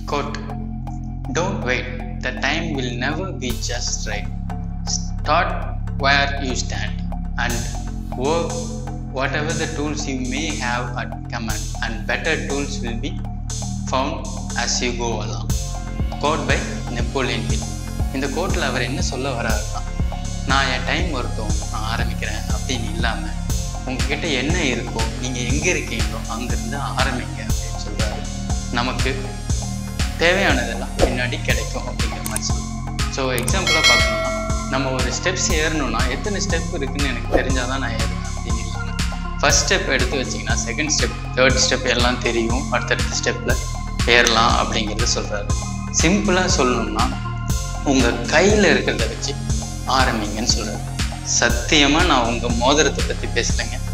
Quote Don't wait, the time will never be just right. Start where you stand and work whatever the tools you may have at command, and better tools will be found as you go along. Quote by Napoleon Hill இந்த கோட்டில் அவர் என்ன சொல்ல வராருன்னா நான் என் time வரட்டும் நான் ஆரம்பிக்கிறேன் அப்படின்னு இல்லாமல் உங்ககிட்ட என்ன இருக்கோ நீங்கள் எங்கே இருக்கீங்களோ அங்கேருந்து ஆரம்பிங்க அப்படின்னு சொல்கிறாரு நமக்கு தேவையானதெல்லாம் பின்னாடி கிடைக்கும் அப்படிங்கிற மாதிரி சொல்லுவோம் ஸோ எக்ஸாம்பிளாக பார்க்கணும்னா நம்ம ஒரு ஸ்டெப்ஸ் ஏறணும்னா எத்தனை ஸ்டெப் இருக்குன்னு எனக்கு தெரிஞ்சால் தான் நான் ஏறுவேன் அப்படின்னு இல்லாமல் ஃபர்ஸ்ட் ஸ்டெப் எடுத்து வச்சிங்கன்னா செகண்ட் ஸ்டெப் தேர்ட் ஸ்டெப் எல்லாம் தெரியும் அடுத்தடுத்த ஸ்டெப்பில் ஏறலாம் அப்படிங்கிறத சொல்கிறாரு சிம்பிளாக சொல்லணும்னா உங்கள் கையில் இருக்கிறத வச்சு ஆரம்பிங்கன்னு சொல்கிறாரு சத்தியமாக நான் உங்கள் மோதிரத்தை பற்றி பேசலைங்க